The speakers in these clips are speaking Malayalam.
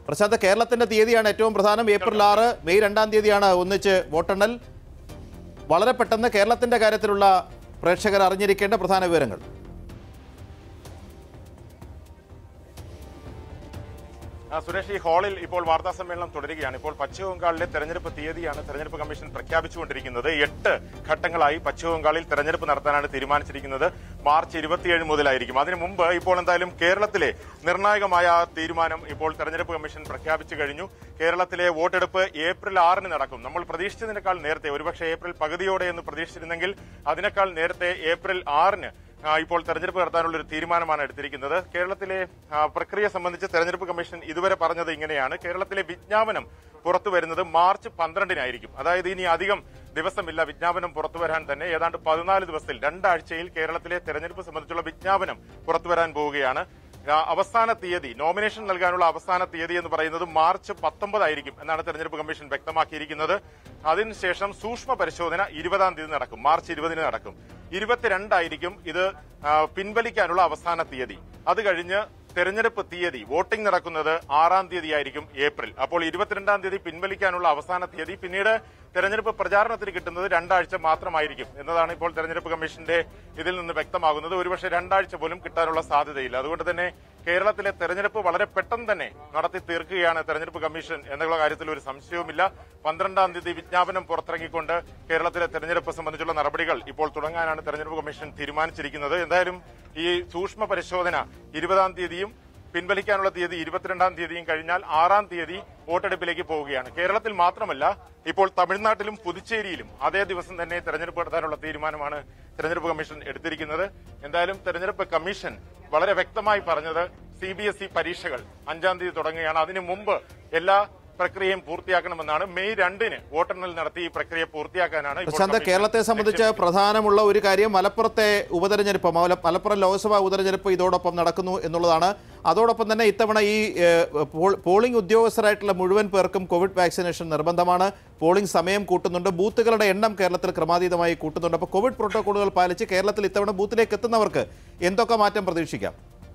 പ്രശാന്ത് കേരളത്തിന്റെ തീയതിയാണ് ഏറ്റവും പ്രധാനം ഏപ്രിൽ ആറ് മെയ് രണ്ടാം തീയതിയാണ് ഒന്നിച്ച് വോട്ടെണ്ണൽ വളരെ പെട്ടെന്ന് കേരളത്തിന്റെ കാര്യത്തിലുള്ള പ്രേക്ഷകർ അറിഞ്ഞിരിക്കേണ്ട പ്രധാന വിവരങ്ങൾ ആ, സുരേഷ് ഈ ഹാളിൽ ഇപ്പോൾ വാർത്താ സമ്മേളനം തുടരുകയാണ് ഇപ്പോൾ പശ്ചിമ ബംഗാളിലെ തെരഞ്ഞെടുപ്പ് തീയതിയാണ് തെരഞ്ഞെടുപ്പ് കമ്മീഷൻ പ്രഖ്യാപിച്ചുകൊണ്ടിരിക്കുന്നത് എട്ട് ഘട്ടങ്ങളായി പശ്ചിമ ബംഗാളിൽ തെരഞ്ഞെടുപ്പ് നടത്താനാണ് തീരുമാനിച്ചിരിക്കുന്നത് മാർച്ച് ഇരുപത്തിയേഴ് മുതലായിരിക്കും അതിനു മുമ്പ് ഇപ്പോൾ എന്തായാലും കേരളത്തിലെ നിർണായകമായ തീരുമാനം ഇപ്പോൾ തെരഞ്ഞെടുപ്പ് കമ്മീഷൻ പ്രഖ്യാപിച്ചു കഴിഞ്ഞു കേരളത്തിലെ വോട്ടെടുപ്പ് ഏപ്രിൽ ആറിന് നടക്കും നമ്മൾ പ്രതീക്ഷിച്ചതിനേക്കാൾ നേരത്തെ ഒരുപക്ഷെ ഏപ്രിൽ പകുതിയോടെ എന്ന് പ്രതീക്ഷിച്ചിരുന്നെങ്കിൽ അതിനേക്കാൾ നേരത്തെ ഏപ്രിൽ ആറിന് ആ, ഇപ്പോൾ തെരഞ്ഞെടുപ്പ് നടത്താനുള്ള ഒരു തീരുമാനമാണ് എടുത്തിരിക്കുന്നത് കേരളത്തിലെ ആ, പ്രക്രിയ സംബന്ധിച്ച് തെരഞ്ഞെടുപ്പ് കമ്മീഷൻ ഇതുവരെ പറഞ്ഞത് ഇങ്ങനെയാണ് കേരളത്തിലെ വിജ്ഞാപനം പുറത്തു വരുന്നത് മാർച്ച് പന്ത്രണ്ടിനായിരിക്കും അതായത് ഇനി അധികം ദിവസമില്ല വിജ്ഞാപനം പുറത്തു വരാൻ തന്നെ ഏതാണ്ട് പതിനാല് ദിവസത്തിൽ രണ്ടാഴ്ചയിൽ കേരളത്തിലെ തെരഞ്ഞെടുപ്പ് സംബന്ധിച്ചുള്ള വിജ്ഞാപനം പുറത്തു വരാൻ പോവുകയാണ് ആ, അവസാന തീയതി നോമിനേഷൻ നൽകാനുള്ള അവസാന തീയതി എന്ന് പറയുന്നത് മാർച്ച് പത്തൊമ്പതായിരിക്കും എന്നാണ് തെരഞ്ഞെടുപ്പ് കമ്മീഷൻ വ്യക്തമാക്കിയിരിക്കുന്നത് അതിനുശേഷം സൂക്ഷ്മ പരിശോധന ഇരുപതാം തീയതി നടക്കും മാർച്ച് ഇരുപതിന് നടക്കും ഇരുപത്തിരണ്ടായിരിക്കും ഇത് ആ, പിൻവലിക്കാനുള്ള അവസാന തീയതി അത് കഴിഞ്ഞ് തെരഞ്ഞെടുപ്പ് തീയതി വോട്ടിംഗ് നടക്കുന്നത് ആറാം തീയതി ആയിരിക്കും ഏപ്രിൽ അപ്പോൾ ഇരുപത്തിരണ്ടാം തീയതി പിൻവലിക്കാനുള്ള അവസാന തീയതി പിന്നീട് തെരഞ്ഞെടുപ്പ് പ്രചാരണത്തിന് കിട്ടുന്നത് രണ്ടാഴ്ച മാത്രമായിരിക്കും എന്നതാണ് ഇപ്പോൾ തെരഞ്ഞെടുപ്പ് കമ്മീഷന്റെ ഇതിൽ നിന്ന് വ്യക്തമാകുന്നത് ഒരുപക്ഷെ രണ്ടാഴ്ച പോലും കിട്ടാനുള്ള സാധ്യതയില്ല അതുകൊണ്ട് തന്നെ കേരളത്തിലെ തെരഞ്ഞെടുപ്പ് വളരെ പെട്ടെന്ന് തന്നെ നടത്തി തീർക്കുകയാണ് തെരഞ്ഞെടുപ്പ് കമ്മീഷൻ എന്നുള്ള കാര്യത്തിൽ ഒരു സംശയവുമില്ല പന്ത്രണ്ടാം തീയതി വിജ്ഞാപനം പുറത്തിറങ്ങിക്കൊണ്ട് കേരളത്തിലെ തെരഞ്ഞെടുപ്പ് സംബന്ധിച്ചുള്ള നടപടികൾ ഇപ്പോൾ തുടങ്ങാനാണ് തെരഞ്ഞെടുപ്പ് കമ്മീഷൻ തീരുമാനിച്ചിരിക്കുന്നത് എന്തായാലും ഈ സൂക്ഷ്മ പരിശോധന ഇരുപതാം തീയതിയും പിൻവലിക്കാനുള്ള തീയതി ഇരുപത്തിരണ്ടാം തീയതിയും കഴിഞ്ഞാൽ ആറാം തീയതി വോട്ടെടുപ്പിലേക്ക് പോവുകയാണ് കേരളത്തിൽ മാത്രമല്ല ഇപ്പോൾ തമിഴ്നാട്ടിലും പുതുച്ചേരിയിലും അതേ ദിവസം തന്നെ തെരഞ്ഞെടുപ്പ് നടത്താനുള്ള തീരുമാനമാണ് തെരഞ്ഞെടുപ്പ് കമ്മീഷൻ എടുത്തിരിക്കുന്നത് എന്തായാലും തെരഞ്ഞെടുപ്പ് കമ്മീഷൻ വളരെ വ്യക്തമായി പറഞ്ഞത് സി ബി എസ് ഇ പരീക്ഷകൾ അഞ്ചാം തീയതി തുടങ്ങുകയാണ് അതിനു മുമ്പ് എല്ലാ പ്രക്രിയയും പൂർത്തിയാക്കണമെന്നാണ് മെയ് രണ്ടിന് വോട്ടെണ്ണൽ നടത്തി ഈ പ്രക്രിയ പൂർത്തിയാക്കാനാണ് ഇപ്പോൾ പ്രശാന്ത് കമ്മീഷൻ കേരളത്തെ സംബന്ധിച്ച് ലക്ഷ്യമിട്ടിരിക്കുന്നത്. പ്രധാനമുള്ള ഒരു കാര്യം മലപ്പുറത്തെ ഉപതെരഞ്ഞെടുപ്പ് മല- മലപ്പുറം ലോക്സഭാ ഉപതെരഞ്ഞെടുപ്പ് ഇതോടൊപ്പം നടക്കുന്നു എന്നുള്ളതാണ് അതോടൊപ്പം തന്നെ ഇത്തവണ ഈ ഏഹ്, പോൾ- പോളിംഗ് ഉദ്യോഗസ്ഥരായിട്ടുള്ള മുഴുവൻ പേർക്കും കോവിഡ് വാക്സിനേഷൻ നിർബന്ധമാണ് പോളിംഗ് സമയം കൂട്ടുന്നുണ്ട് ബൂത്തുകളുടെ എണ്ണം കേരളത്തിൽ ക്രമാതീതമായി കൂട്ടുന്നുണ്ട് അപ്പോൾ കോവിഡ് പ്രോട്ടോകോളുകൾ പാലിച്ച് കേരളത്തിൽ ഇത്തവണ ബൂത്തിലേക്ക് എത്തുന്നവർക്ക് എന്തൊക്കെ മാറ്റം പ്രതീക്ഷിക്കാം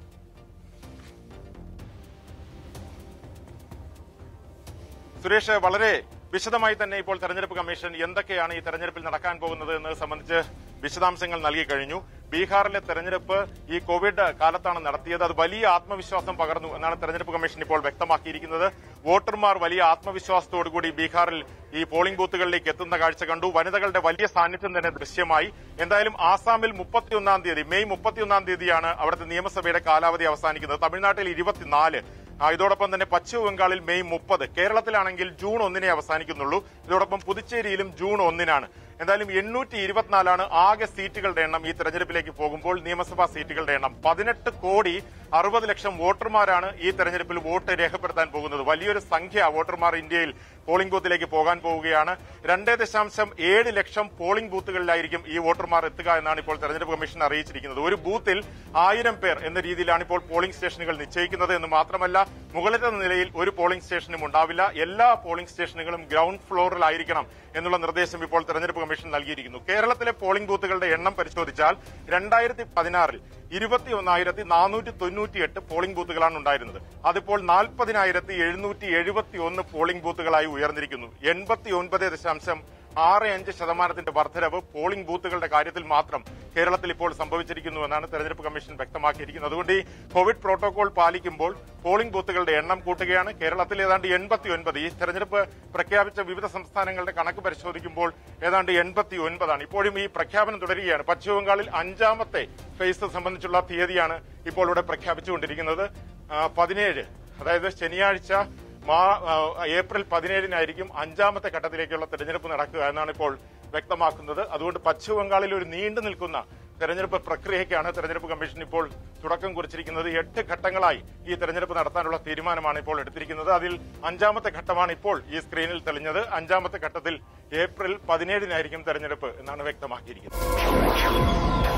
സുരേഷ് വളരെ വിശദമായി തന്നെ ഇപ്പോൾ തെരഞ്ഞെടുപ്പ് കമ്മീഷൻ എന്തൊക്കെയാണ് ഈ തെരഞ്ഞെടുപ്പിൽ നടക്കാൻ പോകുന്നത് എന്നത് സംബന്ധിച്ച് വിശദാംശങ്ങൾ നൽകി കഴിഞ്ഞു ബീഹാറിലെ തെരഞ്ഞെടുപ്പ് ഈ കോവിഡ് കാലത്താണ് നടത്തിയത് അത് വലിയ ആത്മവിശ്വാസം പകർന്നു എന്നാണ് തെരഞ്ഞെടുപ്പ് കമ്മീഷൻ ഇപ്പോൾ വ്യക്തമാക്കിയിരിക്കുന്നത് വോട്ടർമാർ വലിയ ആത്മവിശ്വാസത്തോടുകൂടി ബീഹാറിൽ ഈ പോളിംഗ് ബൂത്തുകളിലേക്ക് എത്തുന്ന കാഴ്ച കണ്ടു വനിതകളുടെ വലിയ സാന്നിധ്യം തന്നെ ദൃശ്യമായി എന്തായാലും ആസാമിൽ മുപ്പത്തിയൊന്നാം തീയതി മെയ് മുപ്പത്തിയൊന്നാം തീയതിയാണ് അവിടുത്തെ നിയമസഭയുടെ കാലാവധി അവസാനിക്കുന്നത് തമിഴ്നാട്ടിൽ ഇരുപത്തിനാല് ആ, ഇതോടൊപ്പം തന്നെ പശ്ചിമ ബംഗാളിൽ മെയ് മുപ്പത് കേരളത്തിലാണെങ്കിൽ ജൂൺ ഒന്നിനെ അവസാനിക്കുന്നുള്ളൂ ഇതോടൊപ്പം പുതുച്ചേരിയിലും ജൂൺ ഒന്നിനാണ് എന്തായാലും എണ്ണൂറ്റി ഇരുപത്തിനാലാണ് ആകെ സീറ്റുകളുടെ എണ്ണം ഈ തെരഞ്ഞെടുപ്പിലേക്ക് പോകുമ്പോൾ നിയമസഭാ സീറ്റുകളുടെ എണ്ണം പതിനെട്ട് കോടി അറുപത് ലക്ഷം വോട്ടർമാരാണ് ഈ തെരഞ്ഞെടുപ്പിൽ വോട്ട് രേഖപ്പെടുത്താൻ പോകുന്നത് വലിയൊരു സംഖ്യ വോട്ടർമാർ ഇന്ത്യയിൽ പോളിംഗ് ബൂത്തിലേക്ക് പോകാൻ പോവുകയാണ് രണ്ടേ ദശാംശം ഏഴ് ലക്ഷം പോളിംഗ് ബൂത്തുകളിലായിരിക്കും ഈ വോട്ടർമാർ എത്തുക എന്നാണ് ഇപ്പോൾ തെരഞ്ഞെടുപ്പ് കമ്മീഷൻ അറിയിച്ചിരിക്കുന്നത് ഒരു ബൂത്തിൽ ആയിരം പേർ എന്ന രീതിയിലാണ് ഇപ്പോൾ പോളിംഗ് സ്റ്റേഷനുകൾ നിശ്ചയിക്കുന്നത് എന്ന് മാത്രമല്ല മുകളിലത്തെ നിലയിൽ ഒരു പോളിംഗ് സ്റ്റേഷനും ഉണ്ടാവില്ല എല്ലാ പോളിംഗ് സ്റ്റേഷനുകളും ഗ്രൗണ്ട് ഫ്ലോറിലായിരിക്കണം എന്നുള്ള നിർദ്ദേശം ഇപ്പോൾ തെരഞ്ഞെടുപ്പ് കമ്മീഷൻ നൽകിയിരിക്കുന്നു കേരളത്തിലെ പോളിംഗ് ബൂത്തുകളുടെ എണ്ണം പരിശോധിച്ചാൽ രണ്ടായിരത്തി പതിനാറിൽ ഇരുപത്തി ഒന്നായിരത്തി നാനൂറ്റി തൊണ്ണൂറ്റിയെട്ട് പോളിംഗ് ബൂത്തുകളാണ് ഉണ്ടായിരുന്നത് അതിപ്പോൾ നാൽപ്പതിനായിരത്തി എഴുന്നൂറ്റി എഴുപത്തി ഒന്ന് പോളിംഗ് ബൂത്തുകളായി ഉയർന്നിരിക്കുന്നു എൺപത്തി ഒൻപത് ദശാംശം ആറ് അഞ്ച് ശതമാനത്തിന്റെ വർധനവ് പോളിംഗ് ബൂത്തുകളുടെ കാര്യത്തിൽ മാത്രം കേരളത്തിൽ ഇപ്പോൾ സംഭവിച്ചിരിക്കുന്നു എന്നാണ് തെരഞ്ഞെടുപ്പ് കമ്മീഷൻ വ്യക്തമാക്കിയിരിക്കുന്നത് അതുകൊണ്ട് ഈ കോവിഡ് പ്രോട്ടോകോൾ പാലിക്കുമ്പോൾ പോളിംഗ് ബൂത്തുകളുടെ എണ്ണം കൂട്ടുകയാണ് കേരളത്തിൽ ഏതാണ്ട് എൺപത്തി ഒൻപത് ഈ തെരഞ്ഞെടുപ്പ് പ്രഖ്യാപിച്ച വിവിധ സംസ്ഥാനങ്ങളുടെ കണക്ക് പരിശോധിക്കുമ്പോൾ ഏതാണ്ട് എൺപത്തി ഒൻപതാണ് ഇപ്പോഴും ഈ പ്രഖ്യാപനം തുടരുകയാണ് പശ്ചിമ ബംഗാളിൽ അഞ്ചാമത്തെ ഫേസ് സംബന്ധിച്ചുള്ള തീയതിയാണ് ഇപ്പോൾ ഇവിടെ പ്രഖ്യാപിച്ചുകൊണ്ടിരിക്കുന്നത് ആ, പതിനേഴ് അതായത് ശനിയാഴ്ച മാ- ആ, ഏപ്രിൽ പതിനേഴിനായിരിക്കും അഞ്ചാമത്തെ ഘട്ടത്തിലേക്കുള്ള തെരഞ്ഞെടുപ്പ് നടക്കുക എന്നാണ് ഇപ്പോൾ വ്യക്തമാക്കുന്നത് അതുകൊണ്ട് പശ്ചിമ ബംഗാളിൽ ഒരു നീണ്ടു നിൽക്കുന്ന തെരഞ്ഞെടുപ്പ് പ്രക്രിയയ്ക്കാണ് തെരഞ്ഞെടുപ്പ് കമ്മീഷൻ ഇപ്പോൾ തുടക്കം കുറിച്ചിരിക്കുന്നത് എട്ട് ഘട്ടങ്ങളായി ഈ തെരഞ്ഞെടുപ്പ് നടത്താനുള്ള തീരുമാനമാണ് ഇപ്പോൾ എടുത്തിരിക്കുന്നത് അതിൽ അഞ്ചാമത്തെ ഘട്ടമാണ് ഇപ്പോൾ ഈ സ്ക്രീനിൽ തെളിഞ്ഞത് അഞ്ചാമത്തെ ഘട്ടത്തിൽ ഏപ്രിൽ പതിനേഴിനായിരിക്കും തെരഞ്ഞെടുപ്പ് എന്നാണ് വ്യക്തമാക്കിയിരിക്കുന്നത്